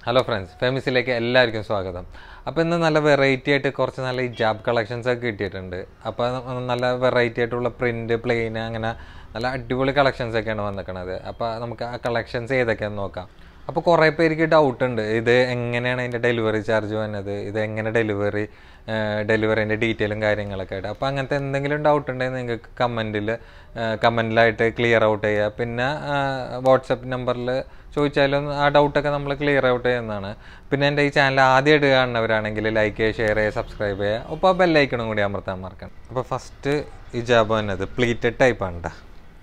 hello friends ഫെമിസിലേക്ക് എല്ലാവർക്കും സ്വാഗതം അപ്പോൾ ഇന്ന് നല്ല വെറൈറ്റി ആയിട്ട് കുറച്ച് നല്ല ഹിജാബ് കളക്ഷൻസ് ഒക്കെ കിട്ടിയിട്ടുണ്ട് അപ്പോൾ നല്ല വെറൈറ്റി ആയിട്ടുള്ള പ്രിന്റ് പ്ലെയിൻ അങ്ങനെ നല്ല അടിപൊളി കളക്ഷൻസ് ഒക്കെയാണ് വന്നിരിക്കുന്നത് അപ്പോൾ നമുക്ക് ആ കളക്ഷൻസ് ഏതൊക്കെയാണെന്ന് നോക്കാം അപ്പോൾ കുറേ പേർക്ക് ഡൗട്ട് ഉണ്ട് ഇത് എങ്ങനെയാണ് അതിൻ്റെ ഡെലിവറി ചാർജ് വന്നത് ഇത് എങ്ങനെ ഡെലിവറി ഡെലിവറിൻ്റെ ഡീറ്റെയിലും കാര്യങ്ങളൊക്കെ ആയിട്ട് അപ്പോൾ അങ്ങനത്തെ എന്തെങ്കിലും ഡൗട്ട് ഉണ്ടെങ്കിൽ നിങ്ങൾക്ക് കമൻറ്റിൽ കമൻറ്റിലായിട്ട് ക്ലിയർ ഔട്ട് ചെയ്യുക പിന്നെ വാട്സപ്പ് നമ്പറിൽ ചോദിച്ചാലും ആ ഡൗട്ടൊക്കെ നമ്മൾ ക്ലിയർ ഔട്ട് ചെയ്യുന്നതാണ് പിന്നെ എൻ്റെ ഈ ചാനൽ ആദ്യമായിട്ട് കാണുന്നവരാണെങ്കിൽ ലൈക്ക് ചെയ്യുക ഷെയർ ചെയ്യുക സബ്സ്ക്രൈബ് ചെയ്യുക അപ്പോൾ ആ ബെല്ലൈക്കണും കൂടി അമർത്താൻ മറക്കണം അപ്പോൾ ഫസ്റ്റ് ഇജാബ് വന്നത് പ്ലീറ്റഡ് ടൈപ്പാണ് കേട്ടോ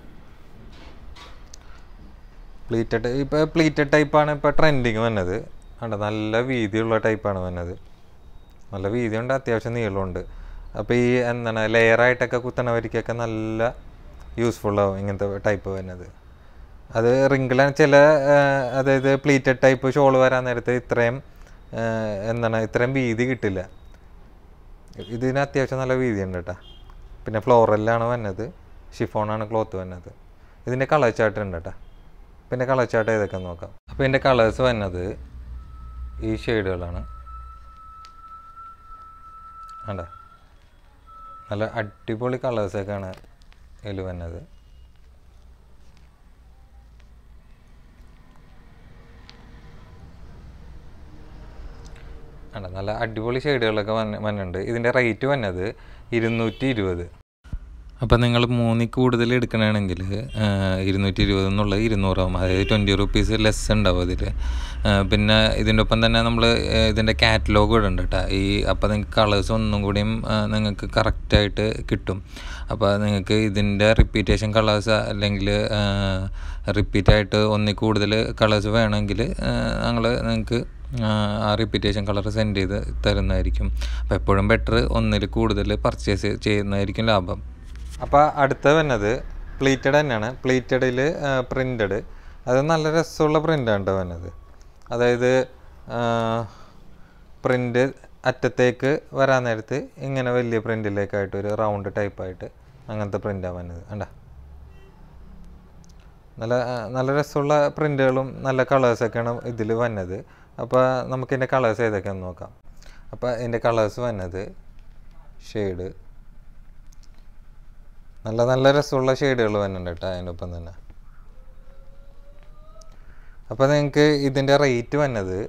പ്ലീറ്റഡ് ഇപ്പോൾ പ്ലീറ്റഡ് ടൈപ്പാണ് ഇപ്പോൾ ട്രെൻഡിങ് വന്നത് കണ്ടോ നല്ല വീതിയുള്ള ടൈപ്പാണ് വന്നത് നല്ല വീതിയുണ്ട് അത്യാവശ്യം നീളമുണ്ട് അപ്പോൾ ഈ എന്താണ് ലെയറായിട്ടൊക്കെ കുത്തണവർക്കൊക്കെ നല്ല യൂസ്ഫുള്ളാവും ഇങ്ങനത്തെ ടൈപ്പ് വരുന്നത് അത് റിങ്കിളാണ് ചില അതായത് പ്ലീറ്റഡ് ടൈപ്പ് ഷോൾ വരാൻ നേരത്ത് ഇത്രയും എന്താണ് ഇത്രയും വീതി കിട്ടില്ല ഇതിന് അത്യാവശ്യം നല്ല വീതിയുണ്ട് കേട്ടോ പിന്നെ ഫ്ലോറലാണ് വന്നത് ഷിഫോണാണ് ക്ലോത്ത് വന്നത് ഇതിൻ്റെ കളർ ചാർട്ട് ഉണ്ട് കേട്ടോ പിന്നെ കളർ ചാർട്ട് ഏതൊക്കെ നോക്കാം അപ്പോൾ ഇതിൻ്റെ കളേഴ്സ് വന്നത് ഈ ഷെയ്ഡുകളാണ് കണ്ട നല്ല അടിപൊളി കളേഴ്സൊക്കെയാണ് ഇതിൽ വന്നത് കണ്ട നല്ല അടിപൊളി ഷെയ്ഡുകളൊക്കെ വന്ന് വന്നിട്ടുണ്ട് ഇതിൻ്റെ റേറ്റ് വന്നത് ഇരുന്നൂറ്റി ഇരുപത് അപ്പോൾ നിങ്ങൾ മൂന്നിൽ കൂടുതൽ എടുക്കണമെങ്കിൽ ഇരുന്നൂറ്റി ഇരുപത് എന്നുള്ളത് ഇരുന്നൂറാവും അതായത് ട്വൻറ്റി റുപ്പീസ് ലെസ് ഉണ്ടാവും അതിൽ പിന്നെ ഇതിൻ്റെ ഒപ്പം തന്നെ നമ്മൾ ഇതിൻ്റെ കാറ്റലോഗ് ഇവിടെ ഉണ്ട് കേട്ടോ ഈ അപ്പോൾ നിങ്ങൾക്ക് കളേഴ്സ് ഒന്നും കൂടിയും നിങ്ങൾക്ക് കറക്റ്റായിട്ട് കിട്ടും അപ്പോൾ നിങ്ങൾക്ക് ഇതിൻ്റെ റിപ്പീറ്റേഷൻ കളേഴ്സ് അല്ലെങ്കിൽ റിപ്പീറ്റായിട്ട് ഒന്നിൽ കൂടുതൽ കളേഴ്സ് വേണമെങ്കിൽ ഞങ്ങൾ നിങ്ങൾക്ക് ആ റിപ്പീറ്റേഷൻ കളർ സെൻഡ് ചെയ്ത് തരുന്നതായിരിക്കും അപ്പോൾ എപ്പോഴും ബെറ്റർ ഒന്നിൽ കൂടുതൽ പർച്ചേസ് ചെയ്യുന്നതായിരിക്കും ലാഭം അപ്പോൾ അടുത്ത വന്നത് പ്ലീറ്റഡ് തന്നെയാണ് പ്ലീറ്റഡിൽ പ്രിൻ്റഡ് അത് നല്ല രസമുള്ള പ്രിൻ്റാണ് കേട്ടോ വന്നത് അതായത് പ്രിൻ്റ് അറ്റത്തേക്ക് വരാൻ നേരത്ത് ഇങ്ങനെ വലിയ പ്രിൻറ്റിലേക്കായിട്ട് ഒരു റൗണ്ട് ടൈപ്പായിട്ട് അങ്ങനത്തെ പ്രിൻ്റാണ് വന്നത് കണ്ട നല്ല നല്ല രസമുള്ള പ്രിൻ്റുകളും നല്ല കളേഴ്സൊക്കെയാണ് ഇതിൽ വന്നത് അപ്പോൾ നമുക്കിതിൻ്റെ കളേഴ്സ് ഏതൊക്കെയാണെന്ന് നോക്കാം അപ്പോൾ ഇതിൻ്റെ കളേഴ്സ് വന്നത് ഷെയ്ഡ് നല്ല നല്ല രസമുള്ള ഷെയ്ഡുകൾ വരുന്നുണ്ട് കേട്ടോ അതിനൊപ്പം തന്നെ അപ്പോൾ നിങ്ങൾക്ക് ഇതിൻ്റെ റേറ്റ് വന്നത്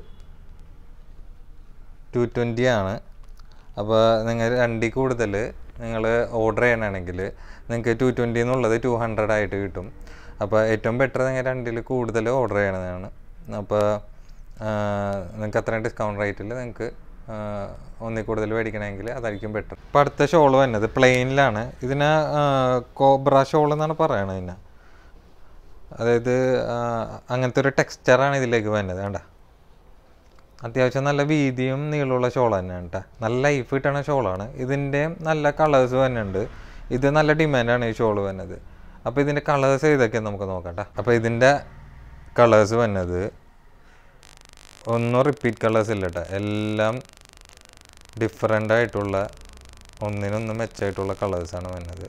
ടു ട്വൻറ്റി ആണ് അപ്പോൾ നിങ്ങൾ രണ്ടിൽ കൂടുതൽ നിങ്ങൾ ഓർഡർ ചെയ്യണമെങ്കിൽ നിങ്ങൾക്ക് ടു ട്വൻറ്റി എന്നുള്ളത് ടു ഹൺഡ്രഡ് ആയിട്ട് കിട്ടും അപ്പോൾ ഏറ്റവും ബെറ്റർ നിങ്ങൾ രണ്ടിൽ കൂടുതൽ ഓർഡർ ചെയ്യണതാണ് അപ്പോൾ നിങ്ങൾക്ക് അത്രയും ഡിസ്കൗണ്ട് റേറ്റിൽ നിങ്ങൾക്ക് ഒന്നിൽ കൂടുതൽ മേടിക്കണമെങ്കിൽ അതായിരിക്കും ബെറ്റർ ഇപ്പോൾ അടുത്ത ഷോൾ വന്നത് പ്ലെയിനിലാണ് ഇതിന് കോബ്ര ഷോൾ എന്നാണ് പറയണത് ഇതിനെ അതായത് അങ്ങനത്തെ ഒരു ടെക്സ്ചറാണ് ഇതിലേക്ക് വരുന്നത് വേണ്ട അത്യാവശ്യം നല്ല വീതിയും നീളമുള്ള ഷോൾ തന്നെയാണ് കേട്ടോ നല്ല ലൈഫ് കിട്ടണ ഷോളാണ് ഇതിൻ്റെ നല്ല കളേഴ്സ് വരുന്നുണ്ട് ഇത് നല്ല ഡിമാൻഡാണ് ഈ ഷോൾ വരുന്നത് അപ്പോൾ ഇതിൻ്റെ കളേഴ്സ് ഏതൊക്കെ നമുക്ക് നോക്കാം കേട്ടോ അപ്പോൾ ഇതിൻ്റെ കളേഴ്സ് വരുന്നത് ഒന്നും റിപ്പീറ്റ് കളേഴ്സ് ഇല്ല കേട്ടോ എല്ലാം ഡിഫറെൻ്റ് ആയിട്ടുള്ള ഒന്നിനൊന്നും മെച്ചമായിട്ടുള്ള കളേഴ്സാണ് വരുന്നത്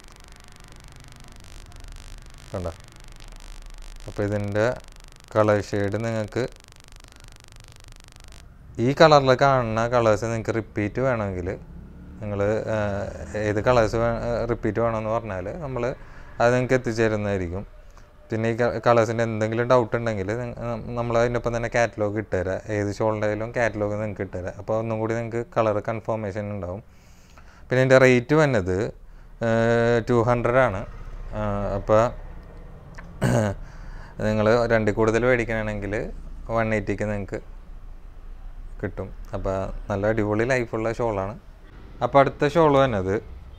കണ്ടോ അപ്പോൾ ഇതിൻ്റെ കളർ ഷെയ്ഡ് നിങ്ങൾക്ക് ഈ കളറിൽ കാണുന്ന കളേഴ്സ് നിങ്ങൾക്ക് റിപ്പീറ്റ് വേണമെങ്കിൽ നിങ്ങൾ ഏത് കളേഴ്സ് റിപ്പീറ്റ് വേണമെന്ന് പറഞ്ഞാൽ നമ്മൾ അത് നിങ്ങൾക്ക് എത്തിച്ചേരുന്നതായിരിക്കും പിന്നെ ഈ കളേഴ്സിൻ്റെ എന്തെങ്കിലും ഡൗട്ട് ഉണ്ടെങ്കിൽ നമ്മൾ അതിനൊപ്പം തന്നെ കാറ്റലോഗ് ഇട്ടുതരാം ഏത് ഷോളിൻ്റെ ആയാലും കാറ്റലോഗ് നിങ്ങൾക്ക് ഇട്ടുതരാം അപ്പോൾ ഒന്നും കൂടി നിങ്ങൾക്ക് കളർ കൺഫർമേഷൻ ഉണ്ടാവും പിന്നെ ഇതിൻ്റെ റേറ്റ് വന്നത് ടു ഹൺഡ്രഡ് ആണ് അപ്പോൾ നിങ്ങൾ രണ്ടിൽ കൂടുതൽ മേടിക്കണമെങ്കിൽ വൺ എയ്റ്റിക്ക് നിങ്ങൾക്ക് കിട്ടും അപ്പോൾ നല്ല അടിപൊളി ലൈഫുള്ള ഷോളാണ് അപ്പോൾ അടുത്ത ഷോൾ വന്നത്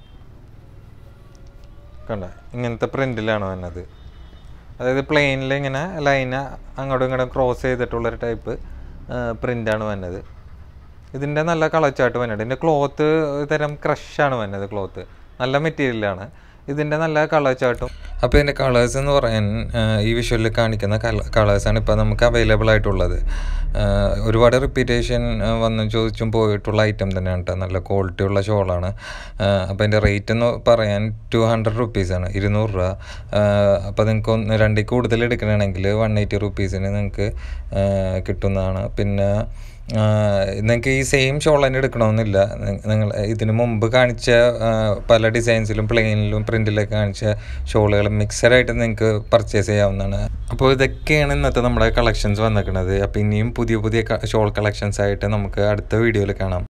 കണ്ട ഇങ്ങനത്തെ പ്രിൻറ്റിലാണ് വന്നത് അതായത് പ്ലെയിനിൽ ഇങ്ങനെ ലൈന് അങ്ങോട്ടും ഇങ്ങോട്ടും ക്രോസ് ചെയ്തിട്ടുള്ളൊരു ടൈപ്പ് പ്രിൻ്റാണ് വന്നത് ഇതിൻ്റെ നല്ല കളച്ചാട്ട് വന്നത് ഇതിൻ്റെ ക്ലോത്ത് തരം ക്രഷാണ് വന്നത് ക്ലോത്ത് നല്ല മെറ്റീരിയലാണ് ഇതിൻ്റെ നല്ല കളർ ചാർട്ടും അപ്പോൾ ഇതിൻ്റെ കളേഴ്സ് എന്ന് പറയാൻ ഈ വിഷ്വലിൽ കാണിക്കുന്ന കളേഴ്സാണ് ഇപ്പോൾ നമുക്ക് അവൈലബിൾ ആയിട്ടുള്ളത് ഒരുപാട് റിപ്പീറ്റേഷൻ വന്ന് ചോദിച്ചും പോയിട്ടുള്ള ഐറ്റം തന്നെയാണ് കേട്ടോ നല്ല ക്വാളിറ്റി ഉള്ള ഷോളാണ് അപ്പോൾ അതിൻ്റെ റേറ്റ് എന്ന് പറയാൻ ടു ഹൺഡ്രഡ് റുപ്പീസാണ് ഇരുന്നൂറ് രൂപ അപ്പോൾ നിങ്ങൾക്ക് ഒന്ന് രണ്ടിൽ കൂടുതൽ എടുക്കണമെങ്കിൽ വൺ എയ്റ്റി റുപ്പീസിന് നിങ്ങൾക്ക് കിട്ടുന്നതാണ് പിന്നെ നിങ്ങൾക്ക് ഈ സെയിം ഷോൾ തന്നെ എടുക്കണമെന്നില്ല നിങ്ങൾ ഇതിന് മുമ്പ് കാണിച്ച ആ, പല ഡിസൈൻസിലും പ്ലെയിനിലും പ്രിൻറ്റിലൊക്കെ കാണിച്ച ഷോളുകൾ മിക്സഡായിട്ട് നിങ്ങൾക്ക് പർച്ചേസ് ചെയ്യാവുന്നതാണ് അപ്പോൾ ഇതൊക്കെയാണ് ഇന്നത്തെ നമ്മുടെ കളക്ഷൻസ് വന്നിരിക്കുന്നത് അപ്പോൾ ഇനിയും പുതിയ പുതിയ ഷോൾ കളക്ഷൻസ് ആയിട്ട് നമുക്ക് അടുത്ത വീഡിയോയിൽ കാണാം